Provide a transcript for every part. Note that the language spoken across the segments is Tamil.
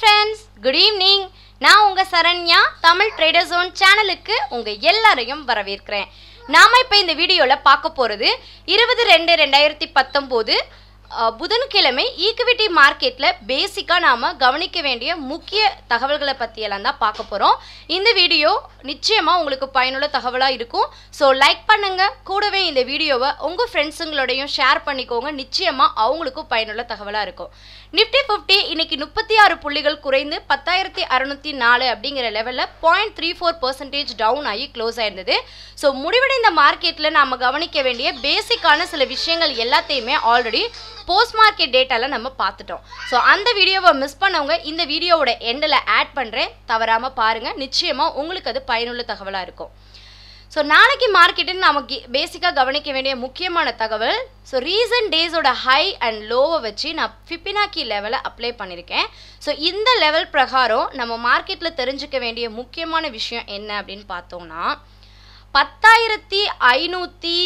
ஃப்ரெண்ட்ஸ் குட் ஈவினிங் நான் உங்கள் சரண்யா தமிழ் ட்ரேடர் ஜோன் சேனலுக்கு உங்கள் எல்லாரையும் வரவேற்கிறேன் நாம் இப்போ இந்த வீடியோவில் பார்க்க போகிறது இருபது ரெண்டு ரெண்டாயிரத்தி பத்தொம்போது புதன்கிழமை ஈக்விட்டி மார்க்கெட்டில் பேசிக்காக நாம் கவனிக்க வேண்டிய முக்கிய தகவல்களை பற்றியெல்லாம் தான் பார்க்க போகிறோம் இந்த வீடியோ நிச்சயமாக உங்களுக்கு பயனுள்ள தகவலாக இருக்கும் ஸோ லைக் பண்ணுங்கள் கூடவே இந்த வீடியோவை உங்கள் ஃப்ரெண்ட்ஸுங்களோடையும் ஷேர் பண்ணிக்கோங்க நிச்சயமாக அவங்களுக்கும் பயனுள்ள தகவலாக இருக்கும் நிஃப்டி ஃபிஃப்டி இன்னைக்கு முப்பத்தி ஆறு புள்ளிகள் குறைந்து பத்தாயிரத்தி அறநூற்றி நாலு அப்படிங்கிற லெவலில் point three four percentage down ஆகி க்ளோஸ் ஆயிருந்தது ஸோ முடிவடைந்த மார்க்கெட்டில் நாம் கவனிக்க வேண்டிய பேசிக்கான சில விஷயங்கள் எல்லாத்தையுமே ஆல்ரெடி போஸ்ட் மார்க்கெட் டேட்டால நம்ம பார்த்துட்டோம் ஸோ அந்த வீடியோவை மிஸ் பண்ணவங்க இந்த வீடியோவோட எண்டில் ஆட் பண்ணுறேன் தவறாமல் பாருங்கள் நிச்சயமாக உங்களுக்கு அது பயனுள்ள தகவலாக இருக்கும் ஸோ நாளைக்கு மார்க்கெட்டுன்னு நமக்கு பேசிக்காக கவனிக்க வேண்டிய முக்கியமான தகவல் ஸோ ரீசன்ட் டேஸோட ஹை அண்ட் லோவை வச்சு நான் ஃபிப்பினாக்கி லெவலை அப்ளை பண்ணியிருக்கேன் ஸோ இந்த லெவல் பிரகாரம் நம்ம மார்க்கெட்டில் தெரிஞ்சுக்க வேண்டிய முக்கியமான விஷயம் என்ன அப்படின்னு பார்த்தோம்னா பத்தாயிரத்தி ஐநூற்றி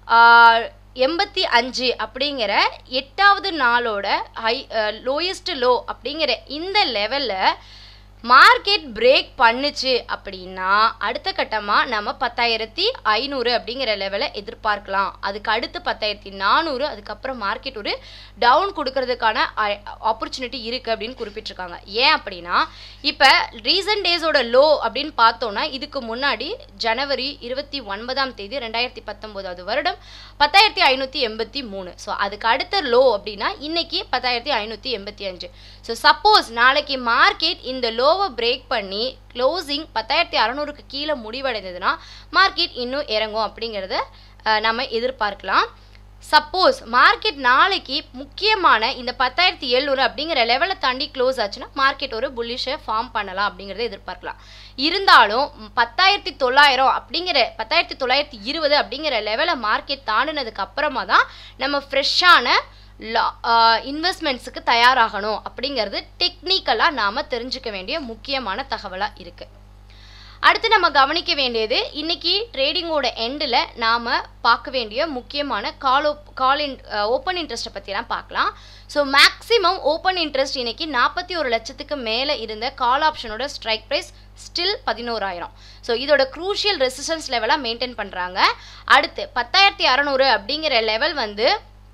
எண்பத்தி அஞ்சு அப்படிங்கிற எட்டாவது நாளோட ஹை லோயஸ்ட் லோ அப்படிங்கிற இந்த லெவலில் மார்க்கெட் பிரேக் பண்ணுச்சு அப்படின்னா அடுத்த கட்டமாக நம்ம பத்தாயிரத்தி ஐநூறு அப்படிங்கிற லெவலை எதிர்பார்க்கலாம் அதுக்கு அடுத்து பத்தாயிரத்தி நானூறு அதுக்கப்புறம் மார்க்கெட் ஒரு டவுன் கொடுக்கறதுக்கான ஆப்பர்ச்சுனிட்டி இருக்குது அப்படின்னு குறிப்பிட்டிருக்காங்க ஏன் அப்படின்னா இப்போ ரீசன்ட் டேஸோட லோ அப்படின்னு பார்த்தோன்னா இதுக்கு முன்னாடி ஜனவரி இருபத்தி ஒன்பதாம் தேதி ரெண்டாயிரத்தி பத்தொம்போதாவது வருடம் பத்தாயிரத்தி ஐநூற்றி எண்பத்தி மூணு ஸோ அதுக்கு அடுத்த லோ அப்படின்னா இன்னைக்கு பத்தாயிரத்தி ஐநூற்றி எண்பத்தி அஞ்சு ஸோ சப்போஸ் நாளைக்கு மார்க்கெட் இந்த லோவை பிரேக் பண்ணி க்ளோசிங் பத்தாயிரத்தி அறநூறுக்கு கீழே முடிவடைந்ததுன்னா மார்க்கெட் இன்னும் இறங்கும் அப்படிங்கிறத நம்ம எதிர்பார்க்கலாம் சப்போஸ் மார்க்கெட் நாளைக்கு முக்கியமான இந்த பத்தாயிரத்தி எழுநூறு அப்படிங்கிற லெவலை தாண்டி க்ளோஸ் ஆச்சுன்னா மார்க்கெட் ஒரு புல்லிஷை ஃபார்ம் பண்ணலாம் அப்படிங்கிறத எதிர்பார்க்கலாம் இருந்தாலும் பத்தாயிரத்தி தொள்ளாயிரம் அப்படிங்கிற பத்தாயிரத்தி தொள்ளாயிரத்தி இருபது அப்படிங்கிற லெவலை மார்க்கெட் தாண்டினதுக்கு அப்புறமா தான் நம்ம ஃப்ரெஷ்ஷான இன்வெஸ்ட்மெண்ட்ஸுக்கு தயாராகணும் அப்படிங்கிறது டெக்னிக்கலாக நாம் தெரிஞ்சுக்க வேண்டிய முக்கியமான தகவலாக இருக்குது அடுத்து நம்ம கவனிக்க வேண்டியது இன்னைக்கு ட்ரேடிங்கோட எண்டில் நாம் பார்க்க வேண்டிய முக்கியமான கால் கால் இன் ஓப்பன் இன்ட்ரெஸ்ட்டை பற்றிலாம் பார்க்கலாம் ஸோ மேக்ஸிமம் ஓப்பன் இன்ட்ரெஸ்ட் இன்னைக்கு நாற்பத்தி ஒரு லட்சத்துக்கு மேலே இருந்த கால் ஆப்ஷனோட ஸ்ட்ரைக் ப்ரைஸ் ஸ்டில் பதினோராயிரம் ஸோ இதோட க்ரூஷியல் ரெசிஸ்டன்ஸ் லெவலாக மெயின்டைன் பண்ணுறாங்க அடுத்து பத்தாயிரத்தி அறநூறு அப்படிங்கிற லெவல் வந்து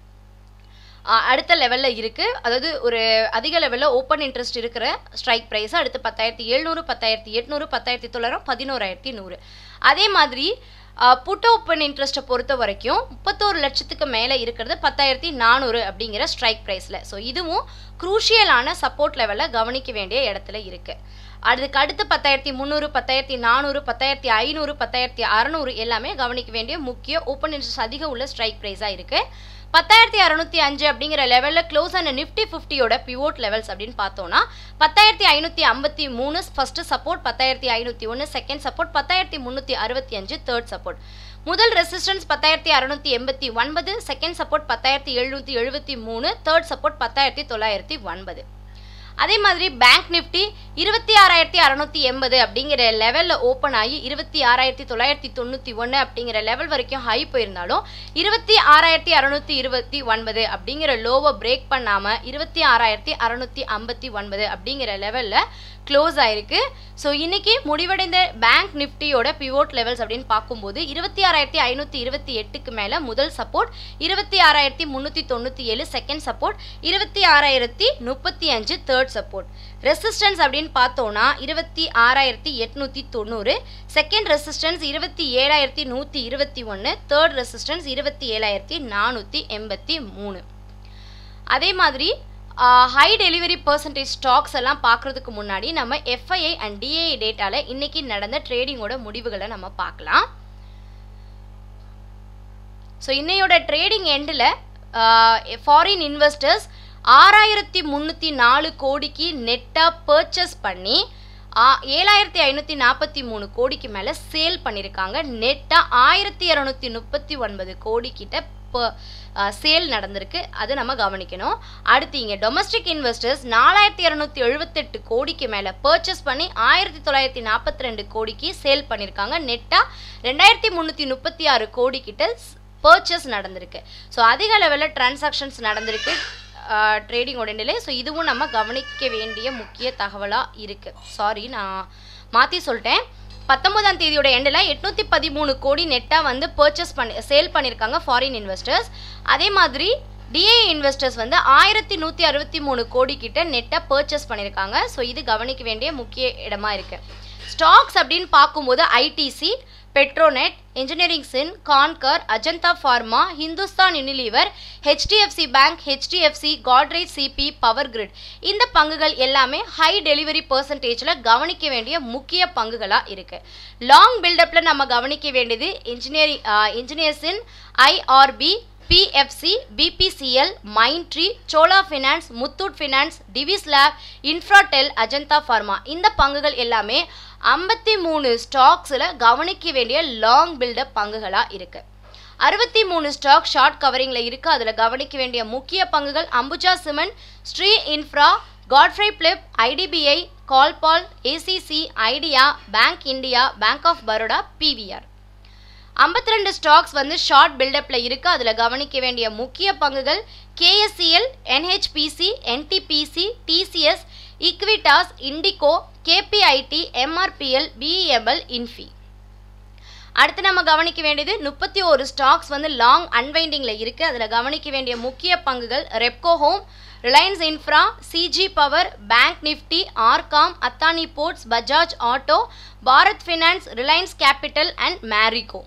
அடுத்த லெவலில் இருக்குது அதாவது ஒரு அதிக லெவலில் ஓப்பன் இன்ட்ரெஸ்ட் இருக்கிற ஸ்ட்ரைக் ப்ரைஸ் அடுத்து பத்தாயிரத்தி எழுநூறு பத்தாயிரத்தி எட்நூறு பத்தாயிரத்தி தொள்ளாயிரம் பதினோராயிரத்தி நூறு அதே மாதிரி புட் ஓப்பன் இன்ட்ரெஸ்ட்டை பொறுத்த வரைக்கும் முப்பத்தோரு லட்சத்துக்கு மேலே இருக்கிறது பத்தாயிரத்தி நானூறு அப்படிங்கிற ஸ்ட்ரைக் ப்ரைஸில் ஸோ இதுவும் குரூஷியலான சப்போர்ட் லெவலில் கவனிக்க வேண்டிய இடத்துல இருக்குது அதுக்கு அடுத்து பத்தாயிரத்தி முந்நூறு பத்தாயிரத்தி நானூறு பத்தாயிரத்தி ஐநூறு பத்தாயிரத்தி அறநூறு எல்லாமே கவனிக்க வேண்டிய முக்கிய ஓப்பன் இன்ட்ரெஸ்ட் அதிகம் உள்ள ஸ்ட்ரைக் ப்ரைஸாக இருக்குது பத்தாயிரத்தி அறநூற்றி அஞ்சு அப்படிங்கிற லெவலில் க்ளோஸ் ஆன நிஃப்டி ஃபிஃப்டியோட பிவோட் லெவல்ஸ் அப்படின்னு பார்த்தோன்னா பத்தாயிரத்தி ஐநூற்றி ஐம்பத்தி மூணு ஃபஸ்ட்டு சப்போர்ட் பத்தாயிரத்தி ஐநூற்றி ஒன்று செகண்ட் சப்போர்ட் பத்தாயிரத்தி முந்நூற்றி அறுபத்தி அஞ்சு தேர்ட் சப்போர்ட் முதல் ரெசிஸ்டன்ஸ் பத்தாயிரத்தி அறநூற்றி எண்பத்தி ஒன்பது செகண்ட் சப்போர்ட் பத்தாயிரத்தி எழுநூற்றி எழுபத்தி மூணு தேர்ட் சப்போர்ட் பத்தாயிரத்தி தொள்ளாயிரத்தி ஒன்பது அதே மாதிரி பேங்க் நிஃப்டி இருபத்தி ஆறாயிரத்தி அறநூற்றி எண்பது அப்படிங்கிற லெவலில் ஓப்பன் ஆகி இருபத்தி ஆறாயிரத்தி தொள்ளாயிரத்தி தொண்ணூற்றி ஒன்று அப்படிங்கிற லெவல் வரைக்கும் ஹை போயிருந்தாலும் இருபத்தி ஆறாயிரத்தி அறநூற்றி இருபத்தி ஒன்பது அப்படிங்கிற லோவை பிரேக் பண்ணாமல் இருபத்தி ஆறாயிரத்தி அறநூற்றி ஐம்பத்தி ஒன்பது அப்படிங்கிற லெவலில் க்ளோஸ் ஆயிருக்கு ஸோ இன்னைக்கு முடிவடைந்த பேங்க் நிஃப்டியோட பிவோட் லெவல்ஸ் அப்படின்னு பார்க்கும்போது இருபத்தி ஆறாயிரத்தி ஐநூற்றி இருபத்தி எட்டுக்கு மேலே முதல் சப்போர்ட் இருபத்தி ஆறாயிரத்தி முந்நூற்றி தொண்ணூற்றி ஏழு செகண்ட் சப்போர்ட் இருபத்தி ஆறாயிரத்தி முப்பத்தி அஞ்சு தேர்ட் சப்போர்ட் ரெசிஸ்டன்ஸ் அப்படின்னு பார்த்தோன்னா இருபத்தி ஆறாயிரத்தி எட்நூற்றி தொண்ணூறு செகண்ட் ரெசிஸ்டன்ஸ் இருபத்தி ஏழாயிரத்தி நூற்றி இருபத்தி ஒன்று தேர்ட் ரெசிஸ்டன்ஸ் இருபத்தி ஏழாயிரத்தி நானூற்றி எண்பத்தி மூணு அதே மாதிரி ஹை டெலிவரி பர்சன்டேஜ் ஸ்டாக்ஸ் எல்லாம் பார்க்குறதுக்கு முன்னாடி நம்ம எஃப்ஐஐ அண்ட் டிஏஐ டேட்டாவில் இன்னைக்கு நடந்த ட்ரேடிங்கோட முடிவுகளை நம்ம பார்க்கலாம் ஸோ இன்னையோட ட்ரேடிங் எண்டில் ஃபாரின் இன்வெஸ்டர்ஸ் ஆறாயிரத்தி முந்நூற்றி நாலு கோடிக்கு நெட்டாக பர்ச்சேஸ் பண்ணி ஏழாயிரத்தி ஐநூற்றி நாற்பத்தி மூணு கோடிக்கு மேலே சேல் பண்ணியிருக்காங்க நெட்டாக ஆயிரத்தி இரநூத்தி முப்பத்தி ஒன்பது கோடிக்கிட்ட இப்போ சேல் நடந்திருக்கு அது நம்ம கவனிக்கணும் அடுத்து இங்கே டொமஸ்டிக் இன்வெஸ்டர்ஸ் நாலாயிரத்தி இரநூத்தி எழுபத்தெட்டு கோடிக்கு மேலே பர்ச்சேஸ் பண்ணி ஆயிரத்தி தொள்ளாயிரத்தி நாற்பத்தி ரெண்டு கோடிக்கு சேல் பண்ணியிருக்காங்க நெட்டாக ரெண்டாயிரத்தி முந்நூற்றி முப்பத்தி ஆறு கோடிக்கிட்ட பர்ச்சேஸ் நடந்திருக்கு ஸோ அதிக லெவலில் டிரான்சாக்ஷன்ஸ் நடந்திருக்கு ட்ரேடிங்கோட நிலை ஸோ இதுவும் நம்ம கவனிக்க வேண்டிய முக்கிய தகவலாக இருக்குது சாரி நான் மாற்றி சொல்லிட்டேன் பத்தொன்பதாம் தேதியோட எண்டில் எட்நூற்றி பதிமூணு கோடி நெட்டாக வந்து பர்ச்சேஸ் பண்ணி சேல் பண்ணியிருக்காங்க ஃபாரின் இன்வெஸ்டர்ஸ் அதே மாதிரி டிஏ இன்வெஸ்டர்ஸ் வந்து ஆயிரத்தி நூற்றி அறுபத்தி மூணு கோடி கிட்ட நெட்டாக பர்ச்சேஸ் பண்ணியிருக்காங்க ஸோ இது கவனிக்க வேண்டிய முக்கிய இடமா இருக்குது ஸ்டாக்ஸ் அப்படின்னு பார்க்கும்போது ஐடிசி பெட்ரோநெட் இன்ஜினியரிங் சின் Concor Ajanta pharma Hindustan Unilever HDFC bank HDFC Godrej CP power grid இந்த பங்குகள் எல்லாமே ஹை டெலிவரி பர்சன்டேஜில் கவனிக்க வேண்டிய முக்கிய பங்குகளாக இருக்குது லாங் பில்டப்பில் நம்ம கவனிக்க வேண்டியது இன்ஜினியரிங் இன்ஜினியர்ஸின் IRB PFC BPCL Mindtree Chola finance Muthoot finance Divi's lab Infratel Ajanta pharma இந்த பங்குகள் எல்லாமே ஐம்பத்தி மூணு ஸ்டாக்ஸில் கவனிக்க வேண்டிய லாங் பில்டப் பங்குகளாக இருக்குது அறுபத்தி மூணு ஸ்டாக் ஷார்ட் கவரிங்கில் இருக்குது அதில் கவனிக்க வேண்டிய முக்கிய பங்குகள் Ambuja cement Srei infra Godfrey Phillips IDBI கால்பால் ACC Idea bank India bank of Baroda PVR ஐம்பத்தி ரெண்டு ஸ்டாக்ஸ் வந்து ஷார்ட் பில்டப்பில் இருக்குது அதில் கவனிக்க வேண்டிய முக்கிய பங்குகள் KSCL NHPC NTPC TCS Equitas IndiGo KPIT MRPL BEML Infy அடுத்து நம்ம கவனிக்க வேண்டியது முப்பத்தி ஒரு ஸ்டாக்ஸ் வந்து லாங் அன்வைண்டிங்கில் இருக்குது அதில் கவனிக்க வேண்டிய முக்கிய பங்குகள் Repco home Reliance infra CG power bank Nifty RCom Adani ports Bajaj auto Bharat finance Reliance capital and Marico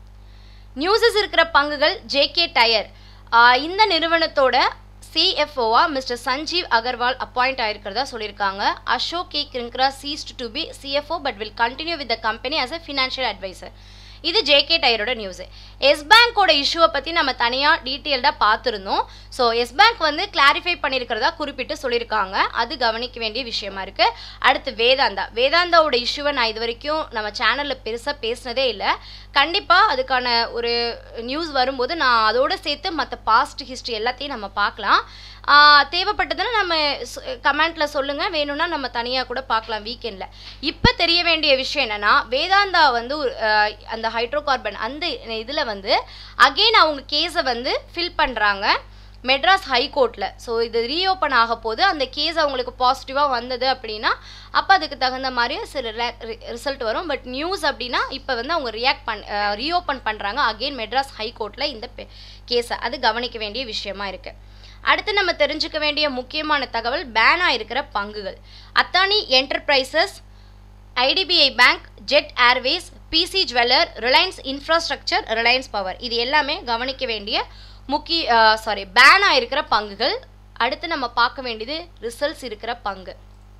நியூஸஸ் இருக்கிற பங்குகள் ஜேகே டயர் இந்த நிறுவனத்தோட சிஎஃப்ஓவா மிஸ்டர் சஞ்சீவ் அகர்வால் அப்பாயிண்ட் ஆயிருக்கிறதா சொல்லியிருக்காங்க அசோக் கே கிரிங்க்ரா ceased to be CFO but will continue with the company as a financial advisor இது ஜேகே டயரோட நியூஸு எஸ் பேங்கோட இஷ்யூவை பற்றி நம்ம தனியாக டீட்டெயில்டாக பார்த்துருந்தோம் ஸோ எஸ் பேங்க் வந்து கிளாரிஃபை பண்ணியிருக்கிறதா குறிப்பிட்டு சொல்லியிருக்காங்க அது கவனிக்க வேண்டிய விஷயமா இருக்குது அடுத்து வேதாந்தா வேதாந்தாவோட இஷ்யூவை நான் இது வரைக்கும் நம்ம சேனலில் பெருசாக பேசினதே இல்லை கண்டிப்பாக அதுக்கான ஒரு நியூஸ் வரும்போது நான் அதோடு சேர்த்து மற்ற பாஸ்ட் ஹிஸ்ட்ரி எல்லாத்தையும் நம்ம பார்க்கலாம் தேவைப்பட்டதுன்னா நம்ம கமெண்ட்டில் சொல்லுங்கள் வேணும்னா நம்ம தனியாக கூட பார்க்கலாம் வீக்கெண்டில் இப்போ தெரிய வேண்டிய விஷயம் என்னென்னா வேதாந்தா வந்து அந்த ஹைட்ரோ கார்பன் அந்த இதில் வந்து அகெயின் அவங்க கேஸை வந்து ஃபில் பண்ணுறாங்க மெட்ராஸ் ஹைகோர்ட்டில் ஸோ இது ரீஓப்பன் ஆக போது அந்த கேஸ் அவங்களுக்கு பாசிட்டிவாக வந்தது அப்படின்னா அப்போ அதுக்கு தகுந்த மாதிரி சில ரிசல்ட் வரும் பட் நியூஸ் அப்படின்னா இப்போ வந்து அவங்க ரியாக்ட் பண் ரீஓப்பன் பண்ணுறாங்க அகெயின் மெட்ராஸ் ஹைகோர்ட்டில் இந்த கேஸை அது கவனிக்க வேண்டிய விஷயமா இருக்குது அடுத்து நம்ம தெரிஞ்சுக்க வேண்டிய முக்கியமான தகவல் பேனாக இருக்கிற பங்குகள் Adani enterprises IDBI bank Jet Airways PC Jeweller Reliance infrastructure Reliance power இது எல்லாமே கவனிக்க வேண்டிய முக்கிய சாரி பேனாக இருக்கிற பங்குகள் அடுத்து நம்ம பார்க்க வேண்டியது ரிசல்ட்ஸ் இருக்கிற பங்கு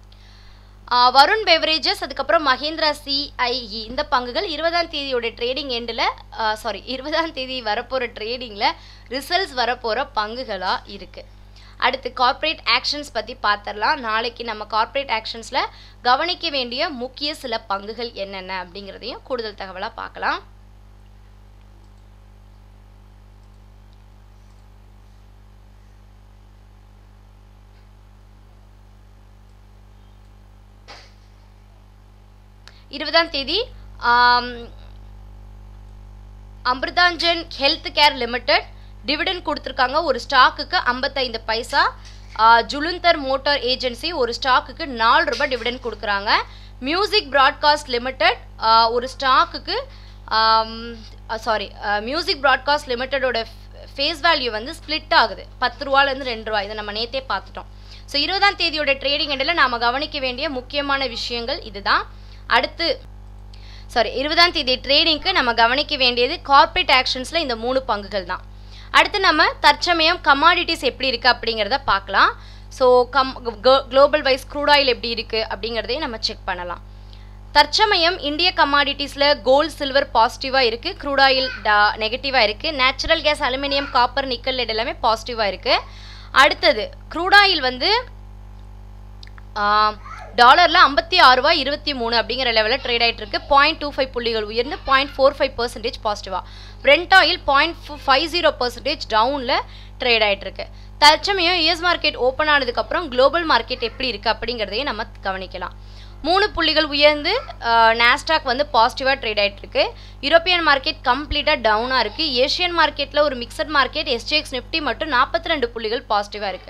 வருண் பெவரேஜஸ் அதுக்கப்புறம் மஹேந்திரா சிஐஇ இந்த பங்குகள் இருபதாம் தேதியோட ட்ரேடிங் எண்டில் சாரி இருபதாம் தேதி வரப்போகிற ட்ரேடிங்கில் ரிசல்ட்ஸ் வரப்போகிற பங்குகளாக இருக்குது அடுத்து கார்ப்பரேட் ஆக்ஷன்ஸ் பற்றி பார்த்துடலாம் நாளைக்கு நம்ம கார்ப்பரேட் ஆக்ஷன்ஸில் கவனிக்க வேண்டிய முக்கிய சில பங்குகள் என்னென்ன அப்படிங்கிறதையும் கூடுதல் தகவலாக பார்க்கலாம் இருபதாம் தேதி Amrutanjan health care limited dividend கொடுத்துருக்காங்க ஒரு ஸ்டாக்குக்கு ஐம்பத்தைந்து பைசா ஜுலுந்தர் மோட்டார் ஏஜென்சி ஒரு ஸ்டாக்குக்கு நாலு ரூபாய் டிவிடன் கொடுக்குறாங்க மியூசிக் ப்ராட்காஸ்ட் லிமிடெட் ஒரு ஸ்டாக்குக்கு சாரி மியூசிக் ப்ராட்காஸ்ட் லிமிட்டடோட ஃபேஸ் வேல்யூ வந்து ஸ்ப்ளிட் ஆகுது பத்து ரூபாலேருந்து ரெண்டு ரூபா இதை நம்ம நேற்றே பார்த்துட்டோம் ஸோ இருபதாம் தேதியோட ட்ரேடிங் இடையில் நாம் கவனிக்க வேண்டிய முக்கியமான விஷயங்கள் இதுதான் அடுத்து சாரி இருபதாம் தேதி ட்ரேடிங்க்கு நம்ம கவனிக்க வேண்டியது கார்ப்பரேட் ஆக்ஷன்ஸில் இந்த மூணு பங்குகள் தான் அடுத்து நம்ம தற்சமயம் கமாடிட்டிஸ் எப்படி இருக்குது அப்படிங்கிறத பார்க்கலாம் so come global wise crude oil எப்படி இருக்குது அப்படிங்கிறதையும் நம்ம செக் பண்ணலாம் தற்சமயம் இந்திய கமாடிட்டிஸில் கோல்டு சில்வர் பாசிட்டிவாக இருக்குது க்ரூட் ஆயில் டா நெகட்டிவாக இருக்குது natural gas aluminium copper nickel lead எல்லாமே பாசிட்டிவாக இருக்குது அடுத்தது க்ரூட் ஆயில் வந்து டாலரில் ஐம்பத்தி ஆறு ரூபாய் இருபத்தி மூணு அப்படிங்கிற லெவலில் ட்ரேட் ஆகிட்டு இருக்கு பாயிண்ட் டூ ஃபைவ் புள்ளிகள் உயர்ந்து பாயிண்ட் ஃபோர் ஃபைவ் பர்சன்டேஜ் பாசிட்டிவாக Brent oil point five zero percentage டவுனில் ட்ரேட் ஆகிட்டு இருக்கு தற்சமயம் யூஎஸ் மார்க்கெட் ஓப்பன் ஆனதுக்கப்புறம் குளோபல் மார்க்கெட் எப்படி இருக்குது அப்படிங்கிறதையும் நம்ம கவனிக்கலாம் மூணு புள்ளிகள் உயர்ந்து நாஸ்டாக் வந்து பாசிட்டிவாக ட்ரேட் ஆகிட்டு இருக்கு யூரோப்பியன் மார்க்கெட் கம்ப்ளீட்டாக டவுனாக இருக்குது ஏஷியன் மார்க்கெட்டில் ஒரு மிக்சட் மார்க்கெட் எஸ்டிஎக்ஸ் நிஃப்டி மட்டும் நாற்பத்தி ரெண்டு புள்ளிகள் பாசிட்டிவாக இருக்குது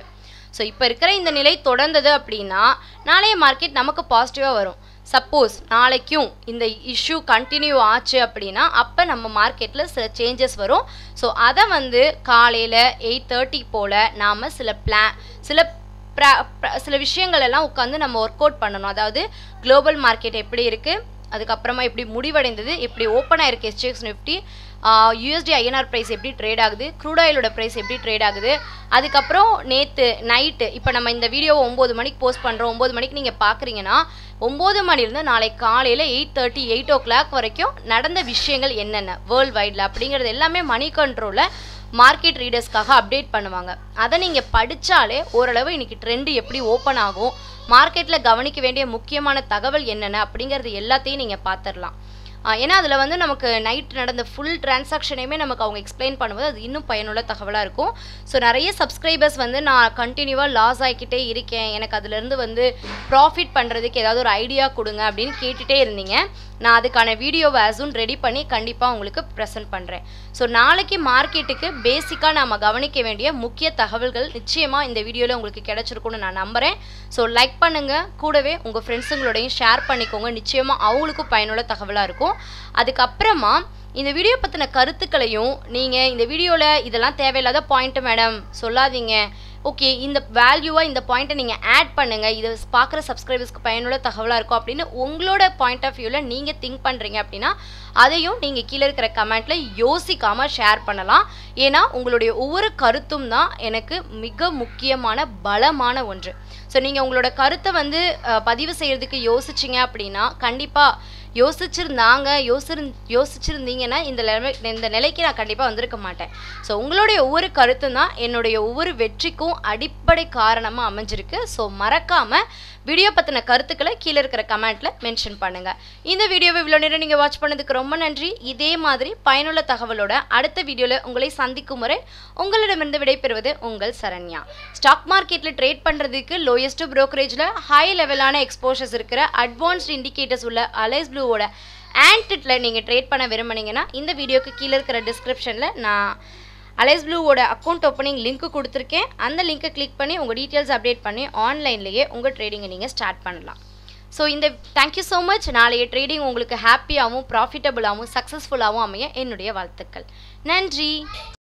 ஸோ இப்போ இருக்கிற இந்த நிலை தொடர்ந்தது அப்படின்னா நாளைய மார்க்கெட் நமக்கு பாசிட்டிவாக வரும் சப்போஸ் நாளைக்கும் இந்த இஷ்யூ கண்டினியூ ஆச்சு அப்படின்னா அப்போ நம்ம மார்க்கெட்டில் சில சேஞ்சஸ் வரும் ஸோ அதை வந்து காலையில் எயிட் தேர்ட்டி போல் நாம் சில பிளா சில ப்ரா ப்ர- சில விஷயங்கள் எல்லாம் உட்காந்து நம்ம ஒர்க் அவுட் பண்ணணும் அதாவது குளோபல் மார்க்கெட் எப்படி இருக்குது அதுக்கப்புறமா எப்படி முடிவடைந்தது எப்படி ஓப்பன் ஆயிருக்கு SGX Nifty USD INR price எப்படி ட்ரேட் ஆகுது க்ரூட் ஆயிலோட ப்ரைஸ் எப்படி ட்ரேட் ஆகுது அதுக்கப்புறம் நேற்று நைட்டு இப்போ நம்ம இந்த வீடியோவை ஒம்பது மணிக்கு போஸ்ட் பண்ணுறோம் ஒம்பது மணிக்கு நீங்கள் பார்க்குறீங்கன்னா ஒம்பது மணிலேருந்து நாளை காலையில் eight thirty eight o'clock வரைக்கும் நடந்த விஷயங்கள் என்னென்ன வேர்ல்டு வைடில் அப்படிங்கிறது எல்லாமே மணி கண்ட்ரோலில் மார்க்கெட் ரீடர்ஸ்க்காக அப்டேட் பண்ணுவாங்க அதை நீங்கள் படித்தாலே ஓரளவு இன்னைக்கு ட்ரெண்டு எப்படி ஓப்பன் ஆகும் மார்க்கெட்டில் கவனிக்க வேண்டிய முக்கியமான தகவல் என்னென்ன அப்படிங்கிறது எல்லாத்தையும் நீங்கள் பார்த்துடலாம் ஆஹ் ஏன்னா அதில் வந்து நமக்கு நைட் நடந்த ஃபுல் டிரான்சாக்ஷனையுமே நமக்கு அவங்க எக்ஸ்பிளைன் பண்ணும்போது அது இன்னும் பயனுள்ள தகவலாக இருக்கும் ஸோ நிறைய சப்ஸ்கிரைபர்ஸ் வந்து நான் கண்டினியூவாக லாஸ் ஆகிக்கிட்டே இருக்கேன் எனக்கு அதுலேருந்து வந்து ப்ராஃபிட் பண்ணுறதுக்கு ஏதாவது ஒரு ஐடியா கொடுங்க அப்படின்னு கேட்டுகிட்டே இருந்தீங்க நான் அதுக்கான வீடியோவை அசூன் ரெடி பண்ணி கண்டிப்பாக உங்களுக்கு ப்ரெசென்ட் பண்ணுறேன் ஸோ நாளைக்கு மார்க்கெட்டுக்கு பேசிக்காக நாம் கவனிக்க வேண்டிய முக்கிய தகவல்கள் நிச்சயமாக இந்த வீடியோவில் உங்களுக்கு கிடைச்சிருக்கும்னு நான் நம்புகிறேன் ஸோ லைக் பண்ணுங்கள் கூடவே உங்கள் ஃப்ரெண்ட்ஸுங்களோடையும் ஷேர் பண்ணிக்கோங்க நிச்சயமாக அவங்களுக்கும் பயனுள்ள தகவலாக இருக்கும் அதுக்கப்புறமா இந்த வீடியோ பற்றின கருத்துக்களையும் நீங்கள் இந்த வீடியோவில் இதெல்லாம் தேவையில்லாத பாயிண்ட்டு மேடம் சொல்லாதீங்க ஓகே இந்த வேல்யூவாக இந்த பாயிண்ட்டை நீங்கள் ஆட் பண்ணுங்கள் இதை பார்க்குற சப்ஸ்கிரைபர்ஸ்க்கு பயனுள்ள தகவலாக இருக்கும் அப்படின்னு உங்களோட பாயிண்ட் ஆஃப் வியூவில் நீங்கள் திங்க் பண்ணுறீங்க அப்படின்னா அதையும் நீங்கள் கீழே இருக்கிற கமெண்ட்டில் யோசிக்காமல் ஷேர் பண்ணலாம் ஏன்னா உங்களுடைய ஒவ்வொரு கருத்தும் தான் எனக்கு மிக முக்கியமான பலமான ஒன்று ஸோ நீங்கள் உங்களோட கருத்தை வந்து அஹ், பதிவு செய்கிறதுக்கு யோசிச்சிங்க அப்படின்னா கண்டிப்பாக யோசிச்சிருந்தாங்க யோசிரு யோசிச்சிருந்தீங்கன்னா இந்த நிலை இந்த நிலைக்கு நான் கண்டிப்பாக வந்திருக்க மாட்டேன் ஸோ உங்களுடைய ஒவ்வொரு கருத்தும் தான் என்னுடைய ஒவ்வொரு வெற்றிக்கும் அடிப்படை காரணமாக அமைஞ்சிருக்கு ஸோ மறக்காமல் வீடியோ பற்றின கருத்துக்களை கீழே இருக்கிற கமெண்ட்டில் மென்ஷன் பண்ணுங்கள் இந்த வீடியோவை இவ்வளோ நேரம் நீங்கள் வாட்ச் பண்ணதுக்கு ரொம்ப நன்றி இதே மாதிரி பயனுள்ள தகவலோட அடுத்த வீடியோவில் உங்களை சந்திக்கும் வரை உங்களிடமிருந்து விடைபெறுவது உங்கள் சரண்யா ஸ்டாக் மார்க்கெட்டில் ட்ரேட் பண்ணுறதுக்கு லோயஸ்ட் ப்ரோக்கரேஜில் ஹை லெவலான எக்ஸ்போஷர்ஸ் இருக்கிற அட்வான்ஸ்ட் இண்டிகேட்டர்ஸ் உள்ள அலைஸ் ப்ளூவோட ஆன்டிட்டில் நீங்கள் ட்ரேட் பண்ண விரும்புனீங்கன்னா இந்த வீடியோக்கு கீழே இருக்கிற டிஸ்கிரிப்ஷனில் நான் அலைஸ் ப்ளூவோட அக்கௌண்ட் ஓப்பனிங் லிங்க் கொடுத்துருக்கேன் அந்த லிங்க்கை கிளிக் பண்ணி உங்கள் டீட்டெயில்ஸ் அப்டேட் பண்ணி ஆன்லைன்லேயே உங்கள் ட்ரேடிங்கை நீங்கள் ஸ்டார்ட் பண்ணலாம் ஸோ இந்த தேங்க்யூ ஸோ மச் நாளைய ட்ரேடிங் உங்களுக்கு ஹாப்பியாகவும் ப்ராஃபிட்டபுளாகவும் சக்ஸஸ்ஃபுல்லாகவும் அமைய என்னுடைய வாழ்த்துக்கள் நன்றி